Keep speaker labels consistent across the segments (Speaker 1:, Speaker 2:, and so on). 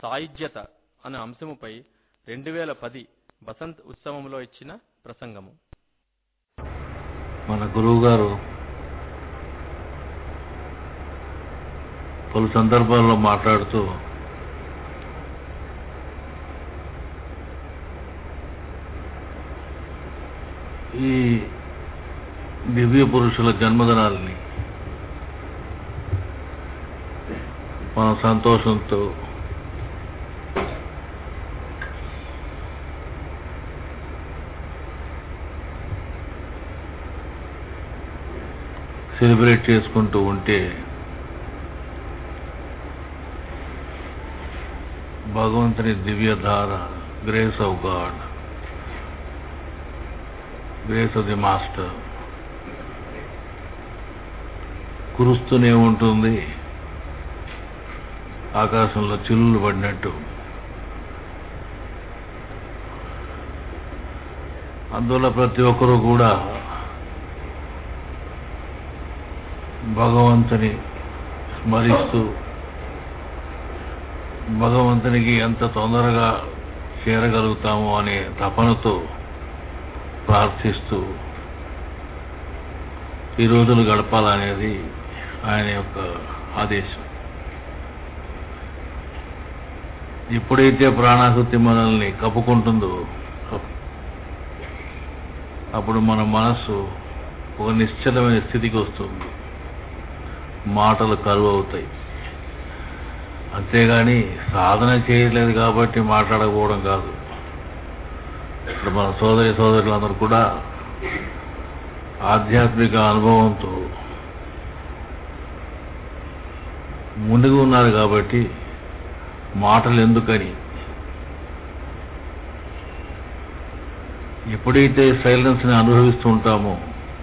Speaker 1: సాయుజ్యత అనే అంశముపై రెండు వేల పది బసంత్ ఉత్సవంలో ఇచ్చిన ప్రసంగము
Speaker 2: మన గురువు గారు పలు సందర్భాల్లో మాట్లాడుతూ ఈ దివ్య పురుషుల జన్మదినాల్ని మనం సంతోషంతో సెలబ్రేట్ చేసుకుంటూ ఉంటే భగవంతుని దివ్యధార grace of God grace of the master కురుస్తూనే ఉంటుంది ఆకాశంలో చిల్లులు పడినట్టు అందువల్ల ప్రతి ఒక్కరూ కూడా భగవంతుని స్మరిస్తూ భగవంతునికి ఎంత తొందరగా చేరగలుగుతాము అనే తపనతో ప్రార్థిస్తూ ఈ రోజులు గడపాలనేది ఆయన యొక్క ఆదేశం ఎప్పుడైతే ప్రాణాహుతి మనల్ని కప్పుకుంటుందో అప్పుడు మన మనస్సు ఒక నిశ్చలమైన స్థితికి వస్తుంది మాటలు కరువు అవుతాయి అంతేగాని సాధన చేయలేదు కాబట్టి మాట్లాడకపోవడం కాదు ఇప్పుడు మన సోదరి సోదరులందరూ కూడా ఆధ్యాత్మిక అనుభవంతో ముందుకు ఉన్నారు కాబట్టి మాటలు ఎందుకని ఎప్పుడైతే సైలెన్స్ని అనుభవిస్తూ ఉంటామో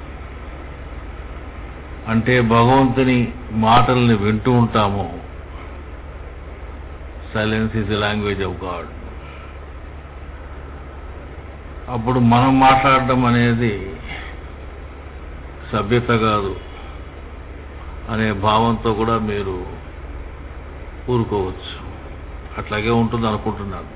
Speaker 2: అంటే భగవంతుని మాటల్ని వింటూ ఉంటామో silence is the language of God అప్పుడు మనం మాట్లాడడం అనేది సభ్యత కాదు అనే భావంతో కూడా మీరు ఊరుకోవచ్చు అట్లాగే ఉంటుంది అనుకుంటున్నాను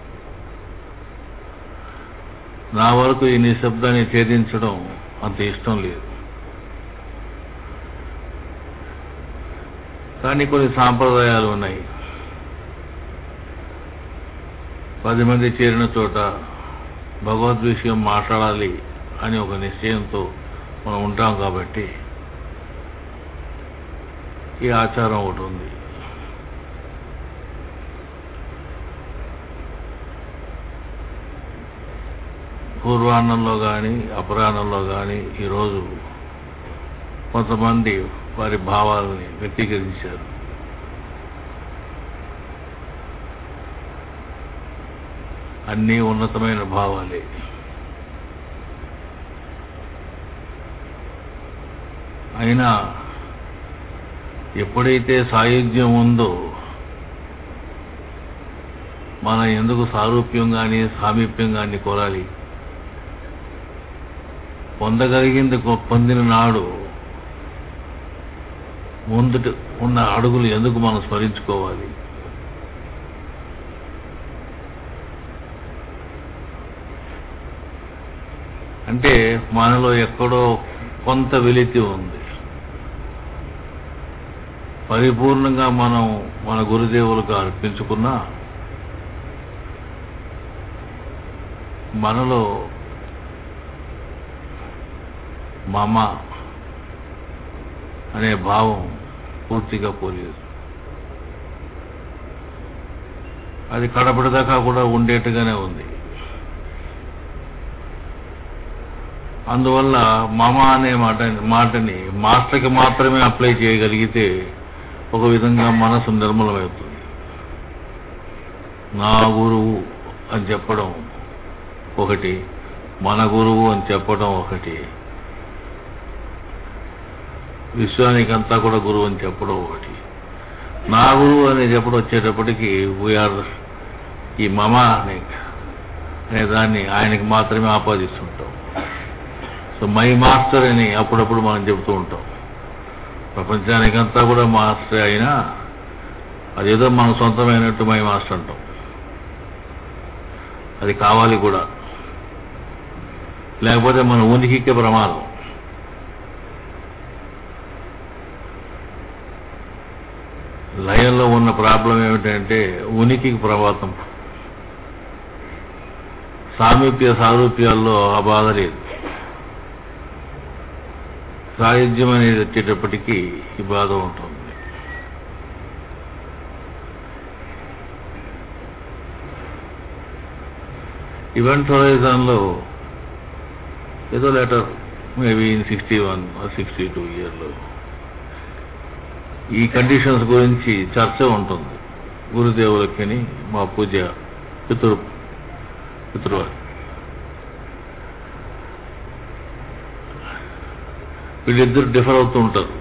Speaker 2: నా వరకు ఈ నిశ్శబ్దాన్ని ఛేదించడం అంత ఇష్టం లేదు కానీ కొన్ని సాంప్రదాయాలు ఉన్నాయి పది మంది చేరిన చోట భగవద్ విషయం మాట్లాడాలి అని ఒక నిశ్చయంతో మనం ఉంటాం కాబట్టి ఈ ఆచారం ఒకటి ఉంది పూర్వాన్నంలో కానీ అపరాహ్నంలో కానీ ఈరోజు కొంతమంది వారి భావాలని వ్యక్తీకరించారు అన్నీ ఉన్నతమైన భావాలే అయినా ఎప్పుడైతే సాయుధ్యం ఉందో మన ఎందుకు సారూప్యం కానీ సామీప్యం కానీ కోరాలి పొందగలిగింది గొప్ప- పొందిన నాడు ముందుట ఉన్న అడుగులు ఎందుకు మనం స్మరించుకోవాలి అంటే మనలో ఎక్కడో కొంత వెలితి ఉంది పరిపూర్ణంగా మనం మన గురుదేవులకు అర్పించుకున్నా మనలో మమ అనే భావం పూర్తిగా పోలేదు అది కడపడిదాకా కూడా ఉండేట్టుగానే ఉంది అందువల్ల మమ అనే మాట మాటని మాస్టర్కి మాత్రమే అప్లై చేయగలిగితే ఒక విధంగా మనసు నిర్మలమవుతుంది నా గురువు అని చెప్పడం ఒకటి మన గురువు అని చెప్పడం ఒకటి విశ్వానికంతా కూడా గురువు అని చెప్పడం ఒకటి నా గురువు అని చెప్పడం వచ్చేటప్పటికి వీఆర్ ఈ మమ అనే అనే దాన్ని ఆయనకి మాత్రమే ఆపాదిస్తుంటాం సో మై మాస్టర్ అని అప్పుడప్పుడు మనం చెబుతూ ఉంటాం ప్రపంచానికంతా కూడా మాస్టర్ అయినా అదేదో మన సొంతమైనట్టు మై మాస్టర్ అంటాం అది కావాలి కూడా లేకపోతే మన ఉనికికే ప్రమాదం లయంలో ఉన్న ప్రాబ్లం ఏమిటంటే ఉనికికి ప్రమాదం సామీప్య సారూప్యాల్లో ఆ బాధ లేదు సాయుధ్యం అనేది వచ్చేటప్పటికీ ఈ బాధ ఉంటుంది ఈవెంట్ హొరైజన్లో ఏదో later maybe in sixty one sixty two ఇయర్లో ఈ కండిషన్స్ గురించి చర్చ ఉంటుంది గురుదేవులకని మా పూజ పితృ పితృవారి వీళ్ళిద్దరు డిఫర్ అవుతూ ఉంటారు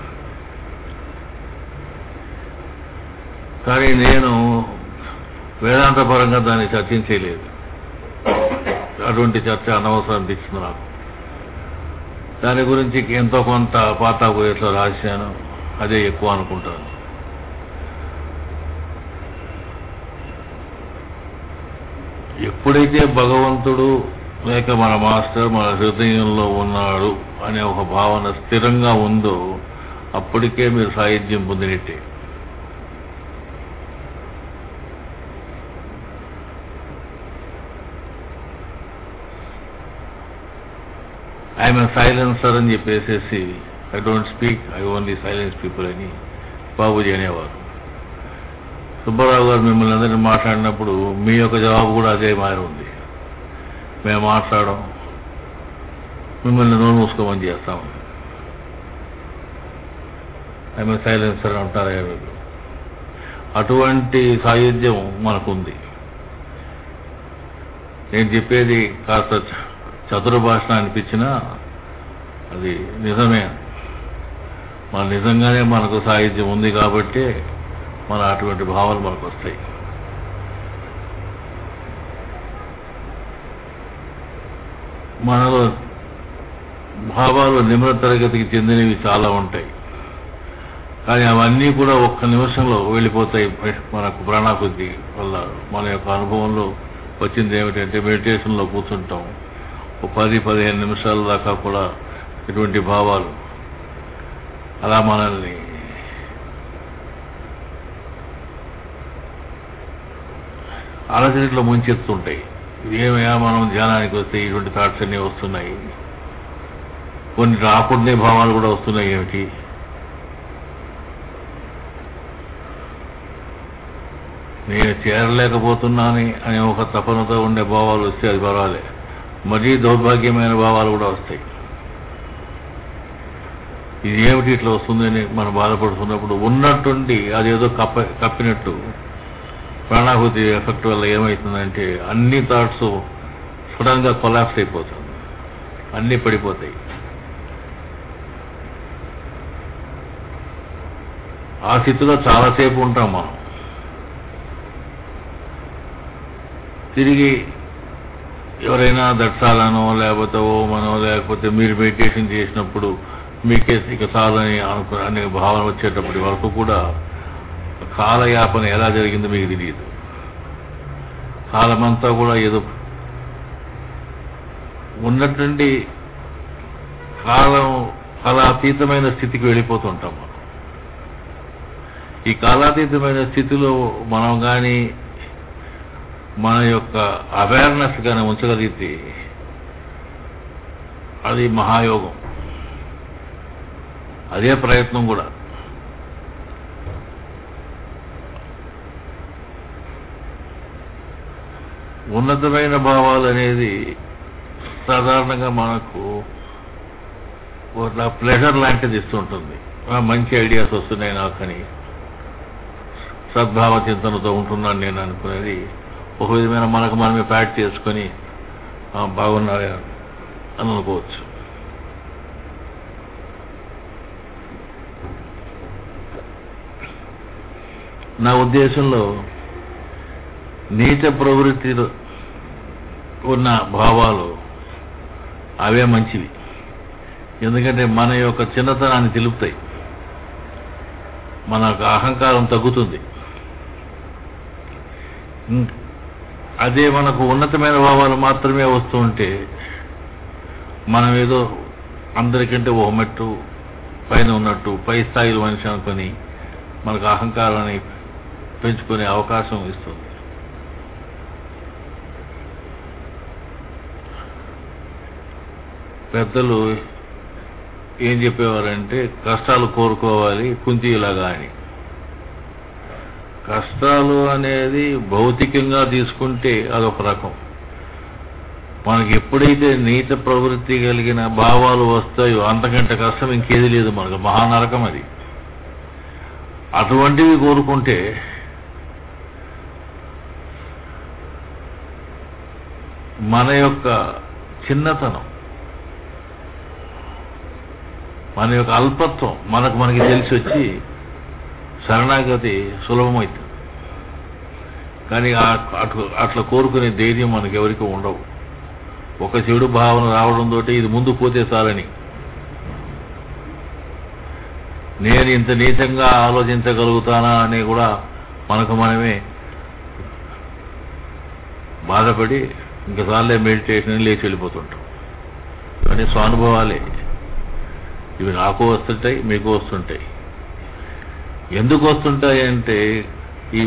Speaker 2: కానీ నేను వేదాంత పరంగా దాన్ని చర్చించలేదు అటువంటి చర్చ అనవసరం అనిపించింది నాకు దాని గురించి ఎంతో కొంత పాతాపోయేట్లో రాశాను అదే ఎక్కువ అనుకుంటాను ఎప్పుడైతే భగవంతుడు లేక మన మాస్టర్ మన హృదయంలో ఉన్నాడు అనే ఒక భావన స్థిరంగా ఉందో అప్పటికే మీరు సాహిత్యం పొందినట్టే ఐఎమ్ సైలెన్సర్ అని చెప్పేసేసి I don't speak I only silence people అని బాబుజీ అనేవారు సుబ్బారావు గారు మిమ్మల్ని అందరినీ మాట్లాడినప్పుడు మీ యొక్క జవాబు కూడా అదే మారి ఉంది మేము మాట్లాడడం మిమ్మల్ని నోరు మూసుకోమని చేస్తాం ఐఎమ్ సైలెన్సర్ అంటారు మీరు అటువంటి సాయుధ్యం మనకుంది నేను చెప్పేది కాస్త చ- చతుర భాష అనిపించినా అది నిజమే మన నిజంగానే మనకు సాహిత్యం ఉంది కాబట్టి మన అటువంటి భావాలు మనకు వస్తాయి మనలో భావాలు నిమ్న తరగతికి చెందినవి చాలా ఉంటాయి కానీ అవన్నీ కూడా ఒక్క నిమిషంలో వెళ్ళిపోతాయి మనకు ప్రాణాకొద్ది వల్ల మన యొక్క అనుభవంలో వచ్చింది ఏమిటంటే మెడిటేషన్లో కూర్చుంటాం ఒక పది పదిహేను నిమిషాల దాకా కూడా ఇటువంటి భావాలు అలా మనల్ని అలసటిలో ముంచెత్తుంటాయి ఏమయ్యా మనం ధ్యానానికి వస్తే ఇటువంటి థాట్స్ అన్నీ వస్తున్నాయి కొన్ని రాకుండే భావాలు కూడా వస్తున్నాయి ఏమిటి నేను చేరలేకపోతున్నాను అనే ఒక తపనతో ఉండే భావాలు వస్తే అది పర్వాలే మరీ దౌర్భాగ్యమైన భావాలు కూడా వస్తాయి ఇది ఏమిటి ఇట్లా వస్తుందని మనం బాధపడుతున్నప్పుడు ఉన్నట్టుండి అదేదో కప్ప కప్పినట్టు ప్రాణాహుతి ఎఫెక్ట్ వల్ల ఏమవుతుందంటే అన్ని థాట్స్ సడన్ గా కొలాప్స్ అయిపోతుంది అన్ని పడిపోతాయి ఆ స్థితిలో చాలాసేపు ఉంటాం మనం తిరిగి ఎవరైనా దట్సాలనో లేకపోతే ఓమనో లేకపోతే మీరు మెడిటేషన్ చేసినప్పుడు మీకే ఇక చాలని అనుకు అనే భావన వచ్చేటప్పటి వరకు కూడా కాలయాపన ఎలా జరిగిందో మీకు తెలియదు కాలమంతా కూడా ఏదో ఉన్నటువంటి కాలం కాలాతీతమైన స్థితికి వెళ్ళిపోతుంటాం మనం ఈ కాలాతీతమైన స్థితిలో మనం కానీ మన యొక్క అవేర్నెస్ కానీ ఉంచగలిగితే అది మహాయోగం అదే ప్రయత్నం కూడా ఉన్నతమైన భావాలు అనేది సాధారణంగా మనకు ఒక ప్లెజర్ లాంటిది ఇస్తుంటుంది ఆ, మంచి ఐడియాస్ వస్తున్నాయి నాకని సద్భావ చింతనతో ఉంటున్నాను నేను అనుకునేది ఒక విధమైన మనకు మనమే ప్యాట్ చేసుకొని ఆ, బాగున్నారే అని అనుకోవచ్చు నా ఉద్దేశంలో నీచ ప్రవృత్తిలో ఉన్న భావాలు అవే మంచివి ఎందుకంటే మన యొక్క చిన్నతనాన్ని తెలుపుతాయి మన యొక్క అహంకారం తగ్గుతుంది ఇం- అదే మనకు ఉన్నతమైన భావాలు మాత్రమే వస్తూ ఉంటే మనం ఏదో అందరికంటే ఓ మెట్టు పైన ఉన్నట్టు పై స్థాయిలో మనిషి అనుకొని మనకు అహంకారాన్ని పెంచుకునే అవకాశం ఇస్తుంది పెద్దలు ఏం చెప్పేవారంటే కష్టాలు కోరుకోవాలి కుంతిలాగా అని కష్టాలు అనేది భౌతికంగా తీసుకుంటే అదొక రకం మనకి ఎప్పుడైతే నీచ ప్రవృత్తి కలిగిన భావాలు వస్తాయో అంతకంటే కష్టం ఇంకేది లేదు మనకు మహానరకం అది అటువంటివి కోరుకుంటే మన యొక్క చిన్నతనం మన యొక్క అల్పత్వం మనకు మనకి తెలిసి వచ్చి శరణాగతి సులభమవుతుంది కానీ ఆ- అటు అట్లా కోరుకునే ధైర్యం మనకి ఎవరికి ఉండవు ఒక చెడు భావన రావడంతో ఇది ముందు పోతే చాలని నేను ఇంత నీచంగా ఆలోచించగలుగుతానా అని కూడా మనకు మనమే బాధపడి ఇంకసార్లే మెడిటేషన్ లేచి వెళ్ళిపోతుంటాం ఇవన్నీ స్వానుభవాలే ఇవి నాకు వస్తుంటాయి మీకు వస్తుంటాయి ఎందుకు వస్తుంటాయి అంటే ఈ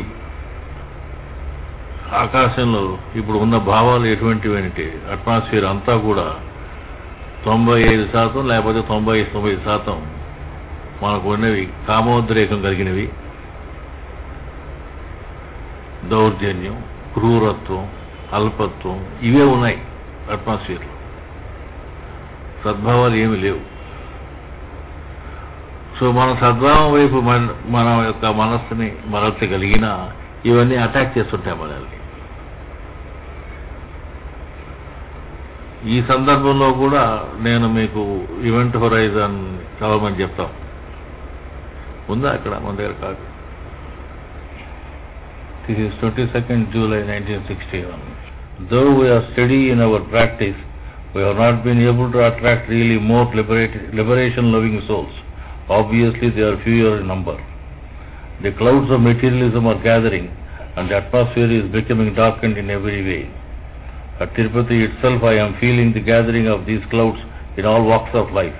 Speaker 2: ఆకాశంలో ఇప్పుడు ఉన్న భావాలు ఎటువంటివి అంటే అట్మాస్ఫియర్ అంతా కూడా తొంభై ఐదు శాతం లేకపోతే తొంభై తొమ్మిది శాతం మనకు ఉన్నవి కామోద్రేకం కలిగినవి దౌర్జన్యం క్రూరత్వం అల్పత్వం ఇవే ఉన్నాయి అట్మాస్ఫియర్లో సద్భావాలు ఏమి లేవు సో మన సద్భావం వైపు మన మన యొక్క మనస్సుని మరల్చగలిగిన ఇవన్నీ అటాక్ చేస్తుంటాయి మనల్ని ఈ సందర్భంలో కూడా నేను మీకు ఈవెంట్ హొరైజన్ చదవమని చెప్తాం ఉందా అక్కడ మన దగ్గర కాదు this is twenty second July nineteen sixty one though we are study in our practice we have not been able to attract really more liberate, liberation loving souls. Obviously, they are fewer in number. The clouds of materialism are gathering, and the atmosphere is becoming darkened in every way. At Tirupati itself, I am feeling the gathering of these clouds in all walks of life.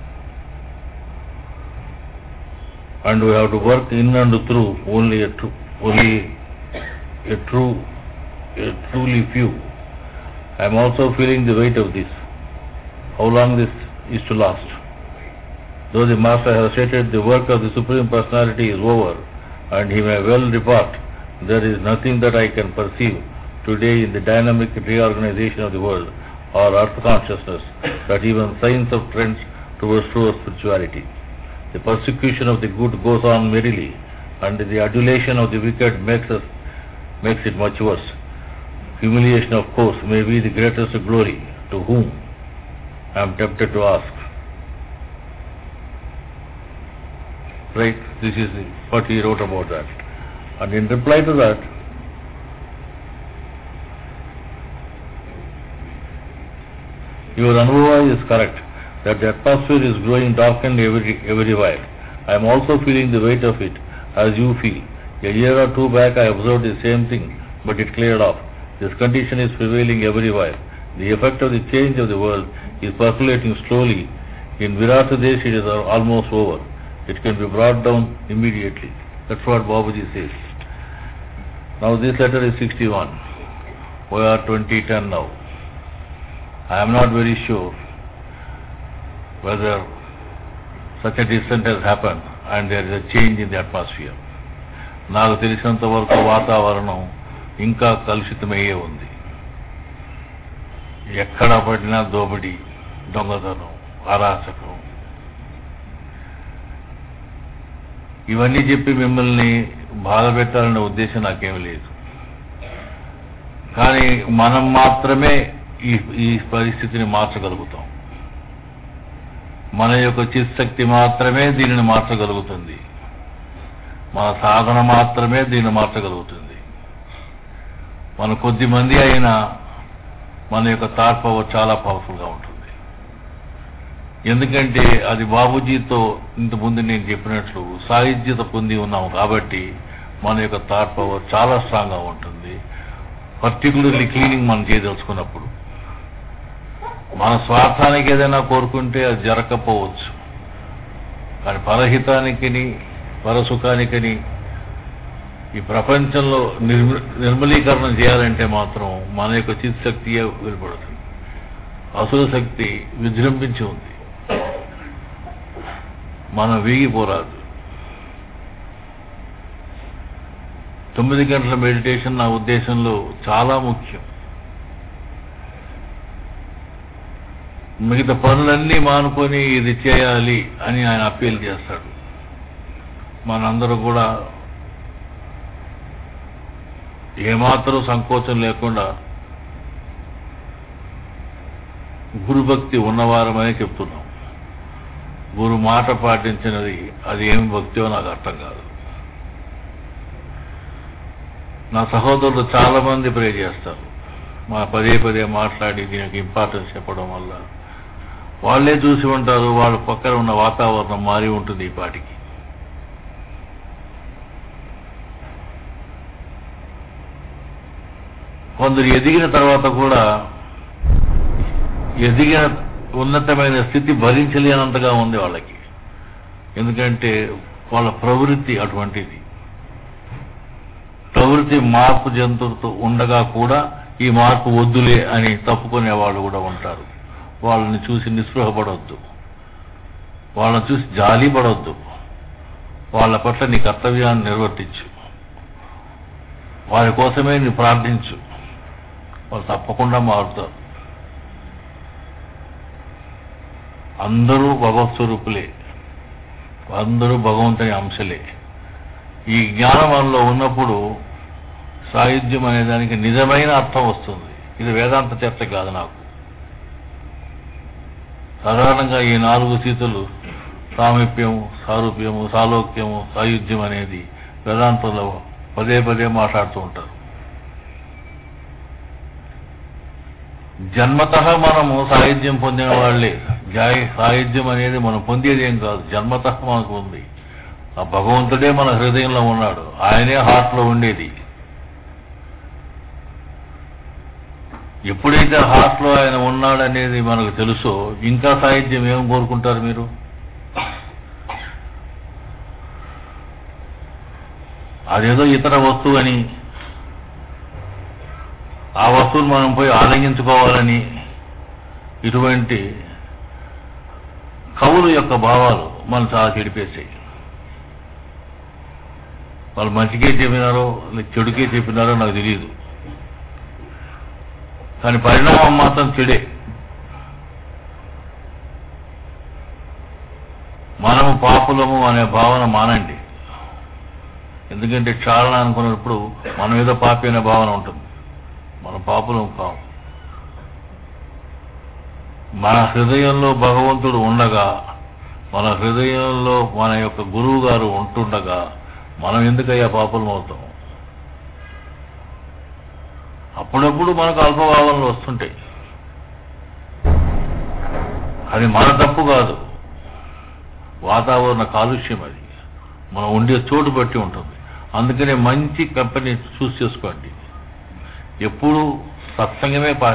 Speaker 2: And we have to work in and through only a true, only a true, a truly few. I am also feeling the weight of this. How long this is to last? Though the Master has stated the work of the Supreme Personality is over, and he may well depart, there is nothing that I can perceive today in the dynamic reorganization of the world or earth consciousness that even signs of trends towards true spirituality. The persecution of the good goes on merrily, and the adulation of the wicked makes us makes it much worse. Humiliation, of course, may be the greatest glory. To whom? I am tempted to ask. Right, this is the- what he wrote about that. And in reply to that, your Anubhava is correct, that the atmosphere is growing darkened every, everywhere. I am also feeling the weight of it, as you feel. A year or two back I observed the same thing, but it cleared off. This condition is prevailing everywhere. The effect of the change of the world is percolating slowly. In Viratadesh it is almost over. It can be brought down immediately. That's what Babaji says. Now this letter is 61. We are 2010 now. I am not very sure whether such a descent has happened and there is a change in the atmosphere. నాకు తెలిసినంత వరకు వాతావరణం ఇంకా కలుషితమయ్యే ఉంది ఎక్కడ పడినా దోపిడీ దొంగతనం అరాచకం ఇవన్నీ చెప్పి మిమ్మల్ని బాధ పెట్టాలనే ఉద్దేశం నాకేమీ లేదు కానీ మనం మాత్రమే ఈ ఈ పరిస్థితిని మార్చగలుగుతాం మన యొక్క చిత్తశక్తి మాత్రమే దీనిని మార్చగలుగుతుంది మన సాధన మాత్రమే దీన్ని మార్చగలుగుతుంది మన కొద్ది మంది అయినా మన యొక్క థాట్ పవర్ చాలా పవర్ఫుల్గా ఉంటుంది ఎందుకంటే అది బాబూజీతో ఇంతకుముందు నేను చెప్పినట్లు సాహిత్యత పొంది ఉన్నాము కాబట్టి మన యొక్క థాట్ పవర్ చాలా స్ట్రాంగ్గా ఉంటుంది పర్టికులర్లీ క్లీనింగ్ మనం చేయదలుచుకున్నప్పుడు మన స్వార్థానికి ఏదైనా కోరుకుంటే అది జరగకపోవచ్చు కానీ పరహితానికిని పరసుఖానికని ఈ ప్రపంచంలో నిర్మ నిర్మలీకరణం చేయాలంటే మాత్రం మన యొక్క చిత్తశక్తియే వెలుపడుతుంది అసుర శక్తి విజృంభించి ఉంది మనం వీగిపోరాదు తొమ్మిది గంటల మెడిటేషన్ నా ఉద్దేశంలో చాలా ముఖ్యం మిగతా పనులన్నీ మానుకొని ఇది చేయాలి అని ఆయన అప్పీల్ చేస్తాడు మనందరూ కూడా ఏమాత్రం సంకోచం లేకుండా గురుభక్తి ఉన్నవారమని చెప్తున్నాం గురు మాట పాటించినది అది ఏమి భక్తియో నాకు అర్థం కాదు నా సహోదరులు చాలా మంది ప్రే చేస్తారు మా పదే పదే మాట్లాడి దీనికి ఇంపార్టెన్స్ చెప్పడం వల్ల వాళ్ళే చూసి ఉంటారు వాళ్ళ పక్కన ఉన్న వాతావరణం మారి ఉంటుంది ఈ పాటికి కొందరు ఎదిగిన తర్వాత కూడా ఎదిగిన ఉన్నతమైన స్థితి భరించలేనంతగా ఉంది వాళ్ళకి ఎందుకంటే వాళ్ళ ప్రవృత్తి అటువంటిది ప్రవృత్తి మార్పు జంతువుతో ఉండగా కూడా ఈ మార్పు వద్దులే అని తప్పుకునే వాళ్ళు కూడా ఉంటారు వాళ్ళని చూసి నిస్పృహపడవద్దు వాళ్ళని చూసి జాలి పడవద్దు వాళ్ళ పట్ల నీ కర్తవ్యాన్ని నిర్వర్తించు వారి కోసమే నీ ప్రార్థించు వాళ్ళు తప్పకుండా మారుతారు అందరూ భగవత్ స్వరూపులే అందరూ భగవంతుని అంశలే ఈ జ్ఞానం మనలో ఉన్నప్పుడు సాయుధ్యం అనే దానికి నిజమైన అర్థం వస్తుంది ఇది వేదాంత చర్చ కాదు నాకు సాధారణంగా ఈ నాలుగు స్థితులు సామీప్యము సారూప్యము సాలోక్యము సాయుధ్యం అనేది వేదాంతంలో పదే పదే మాట్లాడుతూ ఉంటారు జన్మత మనము సాహిత్యం పొందిన వాళ్ళే జాయి సాహిత్యం అనేది మనం పొందేది ఏం కాదు జన్మత మనకు ఉంది ఆ భగవంతుడే మన హృదయంలో ఉన్నాడు ఆయనే హార్ట్లో ఉండేది ఎప్పుడైతే హార్ట్లో ఆయన ఉన్నాడనేది మనకు తెలుసో ఇంకా సాహిత్యం ఏం కోరుకుంటారు మీరు అదేదో ఇతర వస్తువు అని ఆ వస్తువును మనం పోయి ఆలంఘించుకోవాలని ఇటువంటి కవుల యొక్క భావాలు మనం చాలా చెడిపేసాయి వాళ్ళు మంచికే చెప్పినారో లేక చెడుకే చెప్పినారో నాకు తెలియదు కానీ పరిణామం మాత్రం చెడే మనము పాపులము అనే భావన మానండి ఎందుకంటే క్షాళన అనుకున్నప్పుడు మనం ఏదో పాపి అనే భావన ఉంటుంది మన పాపులం కావు మన హృదయంలో భగవంతుడు ఉండగా మన హృదయంలో మన యొక్క గురువు గారు ఉంటుండగా మనం ఎందుకయ్యా పాపులం అవుతాం అప్పుడప్పుడు మనకు అల్పభావనలు వస్తుంటాయి అది మన తప్పు కాదు వాతావరణ కాలుష్యం అది మనం ఉండే చోటు బట్టి ఉంటుంది అందుకనే మంచి కంపెనీ చూస్ చేసుకోండి ఎప్పుడు సత్సంగమే పా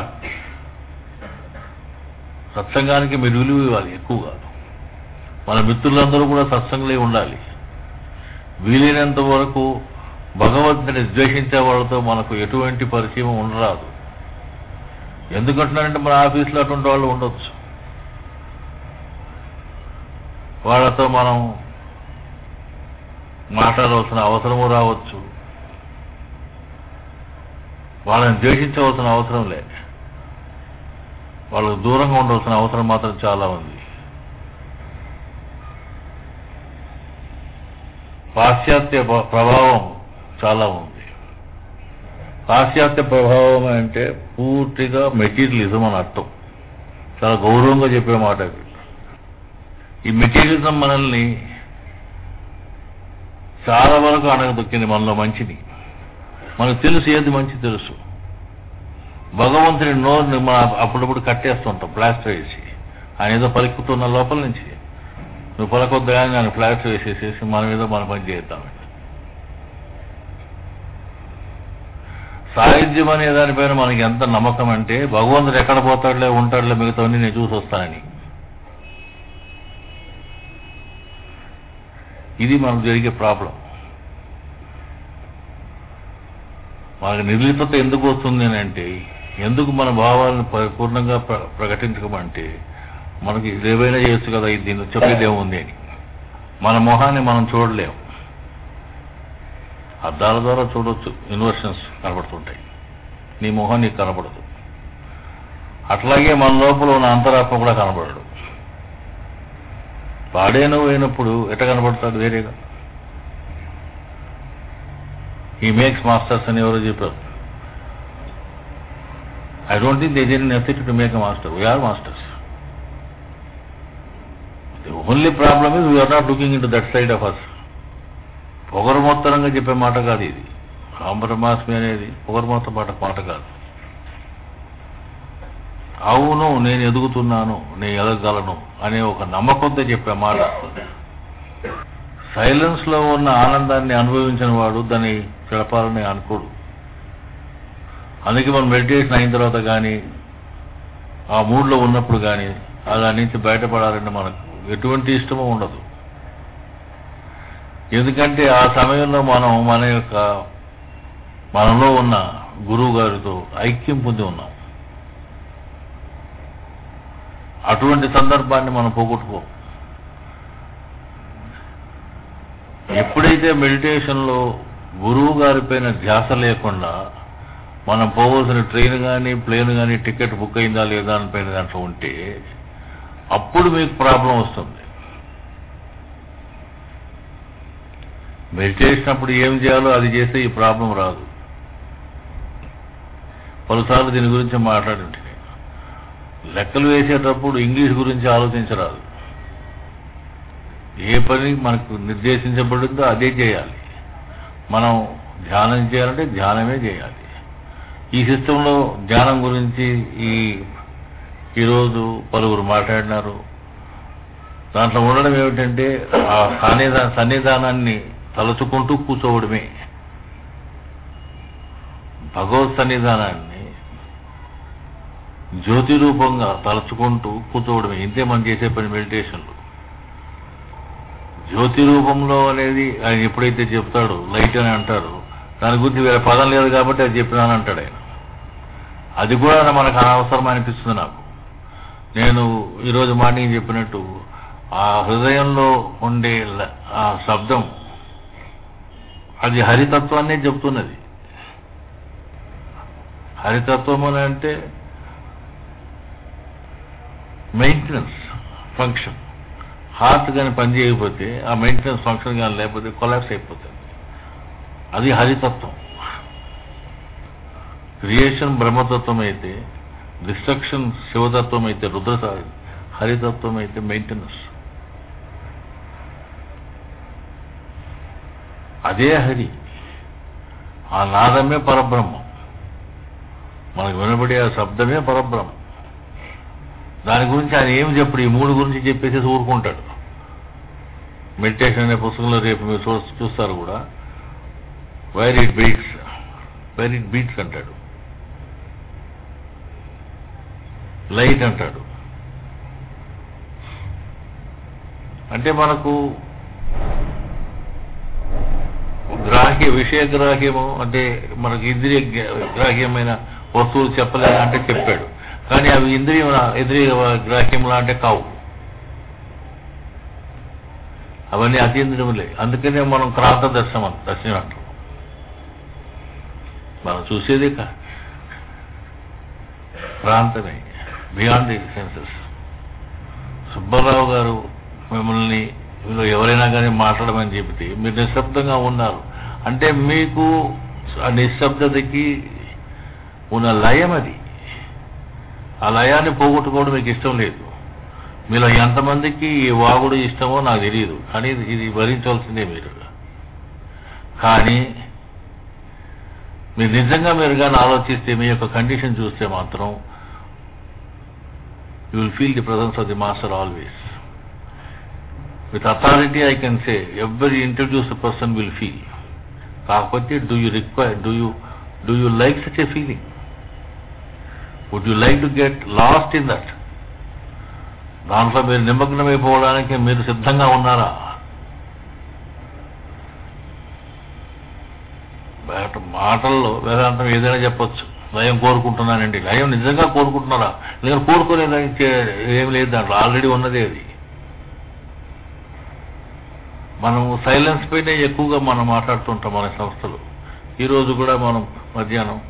Speaker 2: సత్సంగానికి మీరు విలువ ఇవ్వాలి ఎక్కువగా మన మిత్రులందరూ కూడా సత్సంగులై ఉండాలి వీలైనంత వరకు భగవంతుని ద్వేషించే వాళ్ళతో మనకు ఎటువంటి పరిచయం ఉండరాదు ఎందుకంటున్నారంటే మన ఆఫీసులో అటువంటి వాళ్ళు ఉండొచ్చు వాళ్ళతో మనం మాట్లాడవలసిన అవసరము రావచ్చు వాళ్ళని ద్వేషించవలసిన అవసరం లే వాళ్ళకు దూరంగా ఉండవలసిన అవసరం మాత్రం చాలా ఉంది పాశ్చాత్య ప్ర- ప్రభావం చాలా ఉంది పాశ్చాత్య ప్రభావం అంటే పూర్తిగా మెటీరియలిజం అని అర్థం చాలా గౌరవంగా చెప్పే మాట ఇది ఈ మెటీరియలిజం మనల్ని చాలా వరకు అణగదొక్కింది మనలో మంచిని మనకు తెలుసు ఏది మంచి తెలుసు భగవంతుని నోరుని మనం అప్పుడప్పుడు కట్టేస్తుంటాం ప్లాస్టర్ వేసి ఆయన ఏదో పలుకుతున్న లోపల నుంచి నువ్వు పలకొద్దు కానీ ఆయన ప్లాస్టర్ వేసేసేసి మనం ఏదో మన పని చేద్దాం సాహిత్యం అనే దానిపైన మనకి ఎంత నమ్మకం అంటే భగవంతుడు ఎక్కడ పోతాడులే ఉంటాడులే మిగతావన్నీ నేను చూసి వస్తానని ఇది మనకు జరిగే ప్రాబ్లం మనకు నిర్లిప్తత ఎందుకు వస్తుంది అని అంటే ఎందుకు మన భావాలను పరిపూర్ణంగా ప్ర- ప్రకటించకమంటే మనకి ఏవైనా చేయొచ్చు కదా ఇది దీన్ని చెప్పేది ఏముంది అని మన మొహాన్ని మనం చూడలేం అద్దాల ద్వారా చూడొచ్చు ఇన్వర్షన్స్ కనబడుతుంటాయి నీ మొహం నీకు కనబడదు అట్లాగే మన లోపల ఉన్న అంతరాత్మ కూడా కనబడడు వాడేను అయినప్పుడు ఎట కనబడతాడు వేరేగా ఈ మేక్స్ మాస్టర్స్ అని ఎవరో చెప్పారు I don't think they did necessity to make a master we are masters the only problem is we are not looking into that side of us పొగరమొత్తరంగా చెప్పే మాట కాదు ఇది కాంప్రమాస్మి అనేది పొగరమొత్త మాట మాట కాదు అవును నేను ఎదుగుతున్నాను నేను ఎదగగలను అనే ఒక నమ్మకంతో చెప్పే మాట సైలెన్స్ లో ఉన్న ఆనందాన్ని అనుభవించిన వాడు దాన్ని చెడపాలని అనుకోడు అందుకే మనం మెడిటేషన్ అయిన తర్వాత కానీ ఆ మూడ్లో ఉన్నప్పుడు కానీ దాని నుంచి బయటపడాలంటే మనకు ఎటువంటి ఇష్టమో ఉండదు ఎందుకంటే ఆ సమయంలో మనం మన యొక్క మనలో ఉన్న గురువు గారితో ఐక్యం పొంది ఉన్నాం అటువంటి సందర్భాన్ని మనం పోగొట్టుకో ఎప్పుడైతే మెడిటేషన్లో గురువు గారి పైన ధ్యాస లేకుండా మనం పోవలసిన ట్రైన్ కానీ ప్లేన్ కానీ టికెట్ బుక్ అయిందా లేదా అని పైన దాంట్లో ఉంటే అప్పుడు మీకు ప్రాబ్లం వస్తుంది మెడిటేషన్ అప్పుడు ఏం చేయాలో అది చేస్తే ఈ ప్రాబ్లం రాదు పలుసార్లు దీని గురించి మాట్లాడుంటే లెక్కలు వేసేటప్పుడు ఇంగ్లీష్ గురించి ఆలోచించరాదు ఏ పని మనకు నిర్దేశించబడిందో అదే చేయాలి మనం ధ్యానం చేయాలంటే ధ్యానమే చేయాలి ఈ సిస్టంలో ధ్యానం గురించి ఈ ఈరోజు పలువురు మాట్లాడినారు దాంట్లో ఉండడం ఏమిటంటే ఆ సన్నిధా సన్నిధానాన్ని తలుచుకుంటూ కూర్చోవడమే భగవత్ సన్నిధానాన్ని జ్యోతి రూపంగా తలుచుకుంటూ కూర్చోవడమే ఇంతే మనం చేసే పని మెడిటేషన్లో జ్యోతి రూపంలో అనేది ఆయన ఎప్పుడైతే చెప్తాడో లైట్ అని అంటారు దాని గురించి వేరే పదం లేదు కాబట్టి అది చెప్పినాను అంటాడు ఆయన అది కూడా మనకు అనవసరం అనిపిస్తుంది నాకు నేను ఈరోజు మార్నింగ్ చెప్పినట్టు ఆ హృదయంలో ఉండే ల- ఆ శబ్దం అది హరితత్వాన్నే చెప్తున్నది హరితత్వం అని అంటే మెయింటెనెన్స్ ఫంక్షన్ హార్ట్ కానీ పని చేయకపోతే ఆ మెయింటెనెన్స్ ఫంక్షన్ కానీ లేకపోతే కొలాప్స్ అయిపోతుంది అది హరితత్వం క్రియేషన్ బ్రహ్మతత్వం అయితే డిస్ట్రక్షన్ శివతత్వం అయితే రుద్ర హరితత్వం అయితే మెయింటెనెన్స్ అదే హరి ఆ నాదమే పరబ్రహ్మం మనకు వినబడే ఆ శబ్దమే పరబ్రహ్మం దాని గురించి ఆయన ఏమి చెప్పడు ఈ మూడు గురించి చెప్పేసి ఊరుకుంటాడు మెడిటేషన్ అనే పుస్తకంలో రేపు మీరు చూ చూస్తారు కూడా where it beats where it beats అంటాడు లైట్ అంటాడు అంటే మనకు గ్రాహ్య విషయ గ్రాహ్యము అంటే మనకు ఇంద్రియ గ్ర- గ్రాహ్యమైన వస్తువులు చెప్పలేదు అంటే చెప్పాడు కానీ అవి ఇంద్రియ ఇంద్రియ గ్రాహ్యములా అంటే కావు అవన్నీ అతీంద్రియములే అందుకనే మనం క్రాంత దర్శనం దర్శనం అంటాం మనం చూసేది కా- ప్రాంతమే బియాండ్ ది సెన్సెస్ సుబ్బారావు గారు మిమ్మల్ని మీలో ఎవరైనా కానీ మాట్లాడమని చెబితే మీరు నిశ్శబ్దంగా ఉన్నారు అంటే మీకు ఆ నిశ్శబ్దతకి ఉన్న లయం అది ఆ లయాన్ని పోగొట్టుకోవడం మీకు ఇష్టం లేదు మీలో ఎంతమందికి ఈ వాగుడు ఇష్టమో నాకు తెలియదు కానీ ఇది- ఇది భరించవలసిందే మీరు కానీ మీరు నిజంగా మీరు కానీ ఆలోచిస్తే మీ యొక్క కండిషన్ చూస్తే మాత్రం you will feel the presence of the master always with authority I can say every introduce person will feel కాకపోతే do you require do you do you like such a feeling would you like to get lost in that దాంట్లో మీరు నిమగ్నమైపోవడానికి మీరు సిద్ధంగా ఉన్నారా బయట మాటల్లో వేదాంతం ఏదైనా చెప్పొచ్చు లయం కోరుకుంటున్నానండి లయం నిజంగా కోరుకుంటున్నారా లేదా కోరుకోలేదు ఏం లేదు దాంట్లో ఆల్రెడీ ఉన్నదే అది మనం సైలెన్స్ పైనే ఎక్కువగా మనం మాట్లాడుతుంటాం మన సంస్థలు ఈరోజు కూడా మనం మధ్యాహ్నం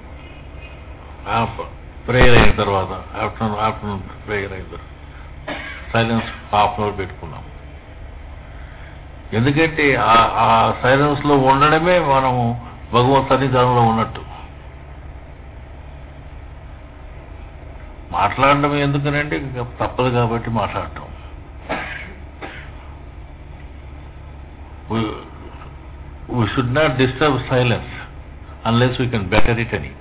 Speaker 2: ప్రేయర్ అయిన తర్వాత ఆఫ్టర్నూన్ ఆఫ్టర్నూన్ ప్రేయర్ అయిన తర్వాత సైలెన్స్ హాఫ్ అన్ అవర్ పెట్టుకున్నాం ఎందుకంటే ఆ- ఆ సైలెన్స్ లో ఉండడమే మనము భగవత్ సన్నిధానంలో ఉన్నట్టు మాట్లాడడం ఎందుకనంటే ఇంకా తప్పదు కాబట్టి మాట్లాడటం we should not disturb silence unless we can better it any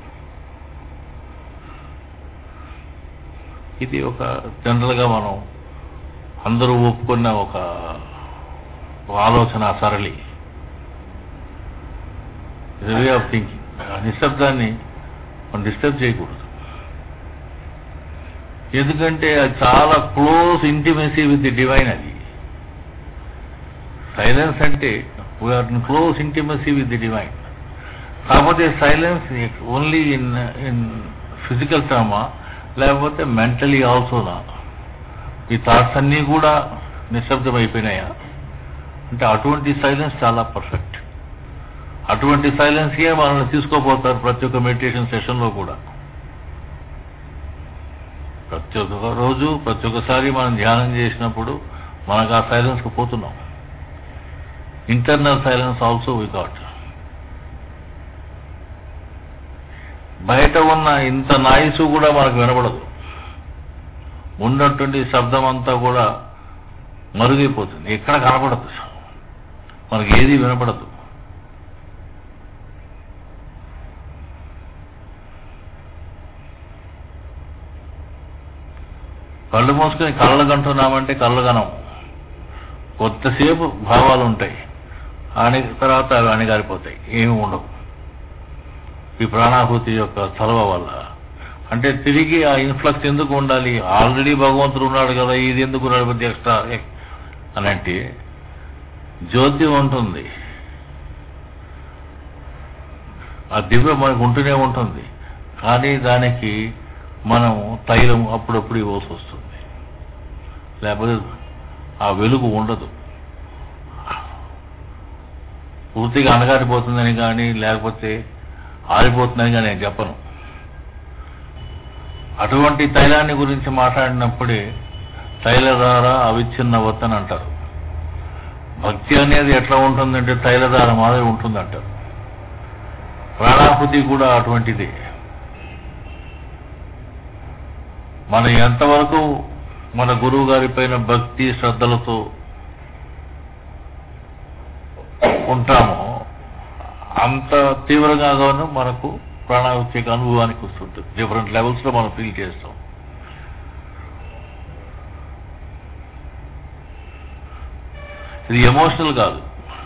Speaker 2: ఇది ఒక జనరల్గా మనం అందరూ ఒప్పుకున్న ఒక ఒక ఆలోచన సరళి వే ఆఫ్ థింకింగ్ ఆ నిశ్శబ్దాన్ని మనం డిస్టర్బ్ చేయకూడదు ఎందుకంటే అది చాలా close intimacy with the divine అది సైలెన్స్ అంటే we are in close intimacy with the divine కాకపోతే silence only in in physical టర్మా లేకపోతే మెంటలీ ఆల్సోనా ఈ థాట్స్ అన్నీ కూడా నిశ్శబ్దం అయిపోయినాయా అంటే అటువంటి సైలెన్స్ చాలా పర్ఫెక్ట్ అటువంటి సైలెన్స్కే మనల్ని తీసుకోపోతారు ప్రతి ఒక్క మెడిటేషన్ సెషన్లో కూడా ప్రతి ఒక్క రోజు ప్రతి ఒక్కసారి మనం ధ్యానం చేసినప్పుడు మనకు ఆ సైలెన్స్కి పోతున్నాం internal silence also we got బయట ఉన్న ఇంత నాయిస్ కూడా మనకు వినపడదు ఉన్నటువంటి శబ్దం అంతా కూడా మరుగైపోతుంది ఎక్కడ కనపడదు మనకి ఏది వినపడదు కళ్ళు మూసుకొని కళ్ళ కంటున్నామంటే కళ్ళు కనం కొత్తసేపు భావాలు ఉంటాయి అని తర్వాత అవి అణిగారిపోతాయి ఏమి ఉండవు ఈ ప్రాణాహుతి యొక్క చలవ వల్ల అంటే తిరిగి ఆ ఇన్ఫ్లక్స్ ఎందుకు ఉండాలి ఆల్రెడీ భగవంతుడు ఉన్నాడు కదా ఇది ఎందుకు నడిపోతే ఎక్స్ట్రా అని అంటే జ్యోతి ఉంటుంది ఆ దివ్య మనకు ఉంటూనే ఉంటుంది కానీ దానికి మనం తైలం అప్పుడప్పుడు ఇవ్వాల్సి వస్తుంది లేకపోతే ఆ వెలుగు ఉండదు పూర్తిగా అణగారిపోతుందని కానీ లేకపోతే ఆరిపోతుందని కానీ నేను చెప్పను అటువంటి తైలాన్ని గురించి మాట్లాడినప్పుడే తైలధార అవిచ్ఛిన్నవత్ అంటారు భక్తి అనేది ఎట్లా ఉంటుందంటే తైలధార మాదిరి ఉంటుందంటారు ప్రాణాహుతి కూడా అటువంటిదే మనం ఎంతవరకు మన గురువు గారి పైన భక్తి శ్రద్ధలతో ఉంటామో అంత తీవ్రంగాను మనకు ప్రాణాహుతి యొక్క అనుభవానికి వస్తుంటుంది డిఫరెంట్ లెవెల్స్ లో మనం ఫీల్ చేస్తాం ఇది ఎమోషనల్ కాదు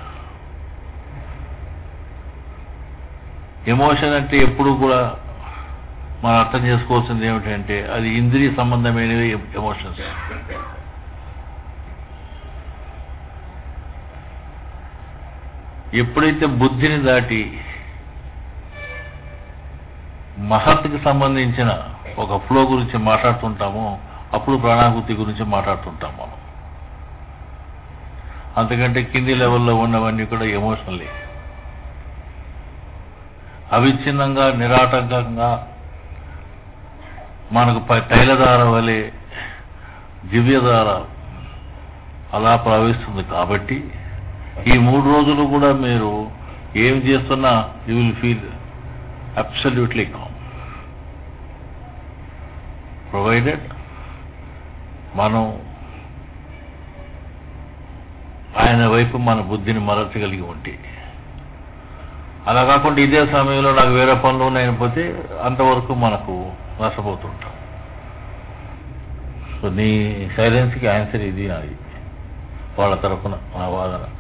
Speaker 2: ఎమోషన్ అంటే ఎప్పుడు కూడా మనం అర్థం చేసుకోవాల్సింది ఏమిటంటే అది ఇంద్రియ సంబంధమైనవి ఎమోషన్స్ ఎప్పుడైతే బుద్ధిని దాటి మహత్కి సంబంధించిన ఒక ఫ్లో గురించి మాట్లాడుతుంటామో అప్పుడు ప్రాణాహుతి గురించి మాట్లాడుతుంటాం మనం అంతకంటే కింది లెవెల్లో ఉన్నవన్నీ కూడా ఎమోషనలే అవిచ్ఛిన్నంగా నిరాటంకంగా మనకు ప- తైలధార వలె దివ్యధార అలా ప్రవహిస్తుంది కాబట్టి ఈ మూడు రోజులు కూడా మీరు ఏం చేస్తున్నా you will feel absolutely calm provided మనం ఆయన వైపు మన బుద్ధిని మరల్చగలిగి ఉంటే అలా కాకుండా ఇదే సమయంలో నాకు వేరే పనులు ఉన్నాయని పోతే అంతవరకు మనకు నష్టపోతుంటాం సో నీ సైలెన్స్కి ఆన్సర్ ఇది నాది వాళ్ళ తరఫున నా వాదన